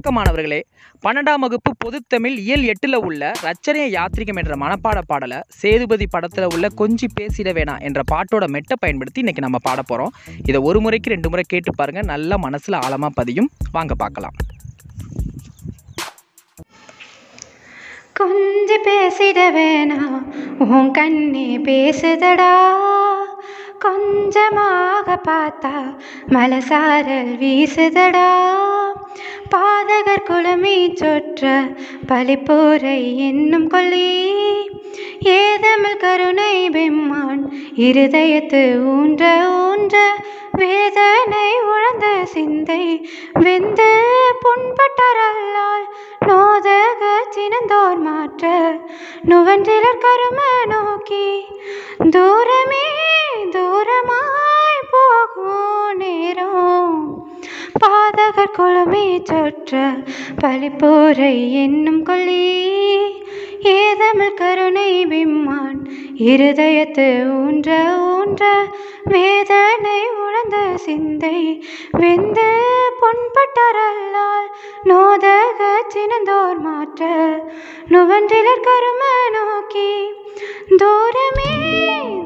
வணக்கமானவர்களே பன்னெண்டாம் வகுப்பு பொதுத்தமிழ் இயல் எட்டில் உள்ள ரச்சனைய யாத்ரிகம் என்ற மனப்பாட பாடலை சேதுபதி படத்தில் உள்ள கொஞ்சி பேசிட வேணாம் என்ற பாட்டோட மெட்டை பயன்படுத்தி இன்னைக்கு நம்ம பாட போகிறோம் இதை ஒரு முறைக்கு ரெண்டு முறை கேட்டு பாருங்க நல்லா மனசில் ஆழமாக பதியும் வாங்க பார்க்கலாம் கொஞ்சி பேசிட வேணாம் உன் கண்ணே பேசுதடா கொஞ்சமாக பார்த்தா மலசாரல் வீசுதடா பாதகர் குளமி சொற்ற பழிப்போரை என்னும் கொல்லி ஏதமிழ் கருணை பெம்மான் இருதயத்து ஊன்ற ஊன்ற வேதனை உழந்த சிந்தை வெந்து புண்பட்டரல்லால் நோதக சினந்தோர் மாற்ற நுவன்றிலர் கரும நோக்கி தூரமே தூரமாய் போகும் நேரம் பாதகர் குளமே சொற்ற பழிப்போரை என்னும் கொல்லி ஏதமிழ் கருணை விம்மான் இருதயத்து ஊன்ற ஊன்ற வேதனை உழந்த சிந்தை வெந்து பொன்பட்டரல்லால் நோதக சினந்தோர் மாற்ற நுவன்றிலர் கரும நோக்கி தூரமே